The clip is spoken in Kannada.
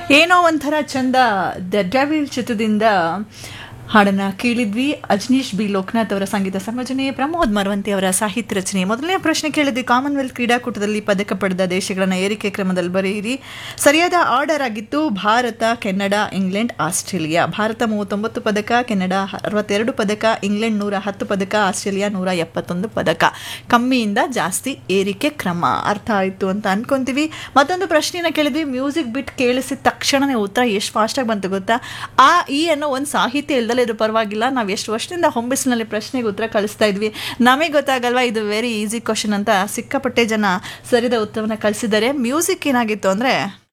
ಏನೋ ಒಂಥರ ಚಂದ ದ ಡೆವಿಲ್ ಚಿತ್ರದಿಂದ ಹಾಡನ್ನ ಕೇಳಿದ್ವಿ ಅಜ್ನೀಶ್ ಬಿ ಲೋಕನಾಥ್ ಅವರ ಸಂಗೀತ ಸಂಯೋಜನೆ ಪ್ರಮೋದ್ ಮರವಂತಿ ಅವರ ಸಾಹಿತ್ಯ ರಚನೆ ಮೊದಲನೇ ಪ್ರಶ್ನೆ ಕೇಳಿದ್ವಿ ಕಾಮನ್ವೆಲ್ತ್ ಕ್ರೀಡಾಕೂಟದಲ್ಲಿ ಪದಕ ಪಡೆದ ದೇಶಗಳನ್ನ ಏರಿಕೆ ಕ್ರಮದಲ್ಲಿ ಬರೆಯಿರಿ ಸರಿಯಾದ ಆರ್ಡರ್ ಆಗಿತ್ತು Bharat Canada England Australia Bharat ಮೂವತ್ತೊಂಬತ್ತು ಪದಕ ಕೆನಡಾ ಅರವತ್ತೆರಡು ಪದಕ ಇಂಗ್ಲೆಂಡ್ ನೂರ ಹತ್ತು ಪದಕ ಆಸ್ಟ್ರೇಲಿಯಾ ನೂರ ಎಪ್ಪತ್ತೊಂದು ಪದಕ ಕಮ್ಮಿಯಿಂದ ಜಾಸ್ತಿ ಏರಿಕೆ ಕ್ರಮ ಅರ್ಥ ಆಯಿತು ಅಂತ ಅನ್ಕೊಂತೀವಿ ಮತ್ತೊಂದು ಪ್ರಶ್ನೆನ ಕೇಳಿದ್ವಿ ಮ್ಯೂಸಿಕ್ ಬಿಟ್ ಕೇಳಿಸಿದ ತಕ್ಷಣನೇ ಉತ್ತರ ಎಷ್ಟು ಫಾಸ್ಟಾಗಿ ಬಂತು ಗೊತ್ತಾ ಆ ಈ ಅನ್ನೋ ಒಂದು ಸಾಹಿತ್ಯ ಇಲ್ದಲೇ ಇರೋ ಪರವಾಗಿಲ್ಲ ನಾವು ಎಷ್ಟು ವರ್ಷದಿಂದ ಹೊಂಬಿಸಿನಲ್ಲಿ ಪ್ರಶ್ನೆಗೆ ಉತ್ತರ ಕಳಿಸ್ತಾ ಇದ್ವಿ ನಮಗೆ ಗೊತ್ತಾಗಲ್ವಾ ಇದು ವೆರಿ ಈಸಿ ಕ್ವಶನ್ ಅಂತ ಸಿಕ್ಕಾಪಟ್ಟೆ ಜನ ಸರಿದ ಉತ್ತರವನ್ನು ಕಳಿಸಿದ್ದಾರೆ ಮ್ಯೂಸಿಕ್ ಏನಾಗಿತ್ತು ಅಂದರೆ